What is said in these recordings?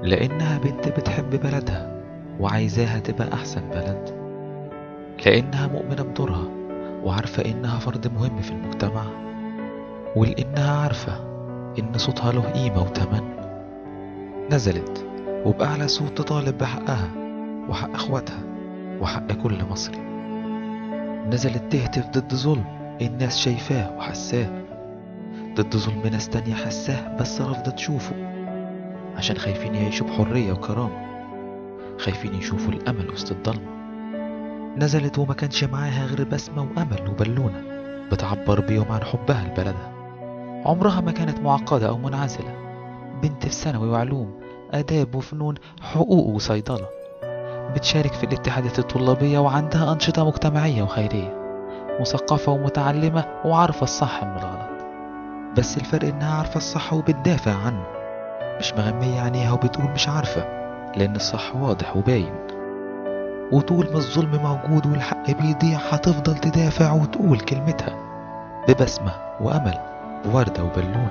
لأنها بنت بتحب بلدها وعايزاها تبقى أحسن بلد لأنها مؤمنة بدورها وعارفة إنها فرد مهم في المجتمع ولأنها عارفة إن صوتها له قيمة وتمن نزلت وبأعلى صوت تطالب بحقها وحق إخواتها وحق كل مصري نزلت تهتف ضد ظلم الناس شايفاه وحساه ضد ظلم ناس تانية حساه بس رافضة تشوفه عشان خايفين يعيشوا بحرية وكرامة خايفين يشوفوا الأمل وسط الضلمة نزلت وما كانش معاها غير بسمة وأمل وبالونة بتعبر بيهم عن حبها لبلدها عمرها ما كانت معقدة أو منعزلة بنت في ثانوي وعلوم آداب وفنون حقوق وصيدلة بتشارك في الاتحادات الطلابية وعندها أنشطة مجتمعية وخيرية مثقفة ومتعلمة وعارفة الصح من الغلط بس الفرق إنها عارفة الصح وبتدافع عنه مش مغمية عينيها وبتقول مش عارفة لأن الصح واضح وباين وطول ما الظلم موجود والحق بيضيع هتفضل تدافع وتقول كلمتها ببسمة وأمل ووردة وبالونة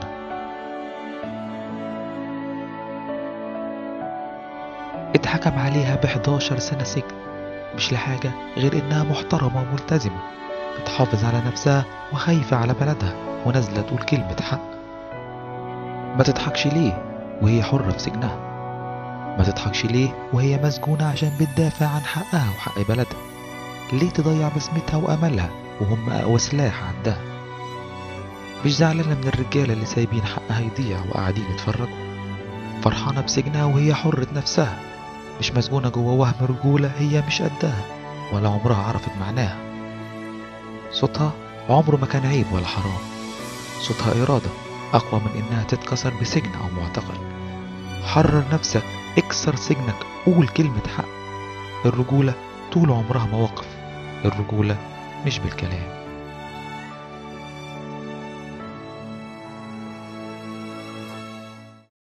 اتحكم عليها ب 11 سنة سجن مش لحاجة غير إنها محترمة وملتزمة بتحافظ على نفسها وخايفة على بلدها ونازلة تقول كلمة حق ما تضحكش ليه وهي حرة في سجنها ما تضحكش ليه وهي مسجونة عشان بتدافع عن حقها وحق بلدها ليه تضيع بسمتها وأملها وهم أقوى سلاح عندها مش زعلانة من الرجالة اللي سايبين حقها يضيع وقاعدين يتفرجوا فرحانة بسجنها وهي حرة نفسها مش مسجونة جوا وهم رجولة هي مش قدها ولا عمرها عرفت معناها صوتها عمره ما كان عيب ولا حرام صوتها إرادة أقوى من إنها تتكسر بسجن أو معتقل حرر نفسك اكسر سجنك قول كلمة حق الرجولة طول عمرها مواقف الرجولة مش بالكلام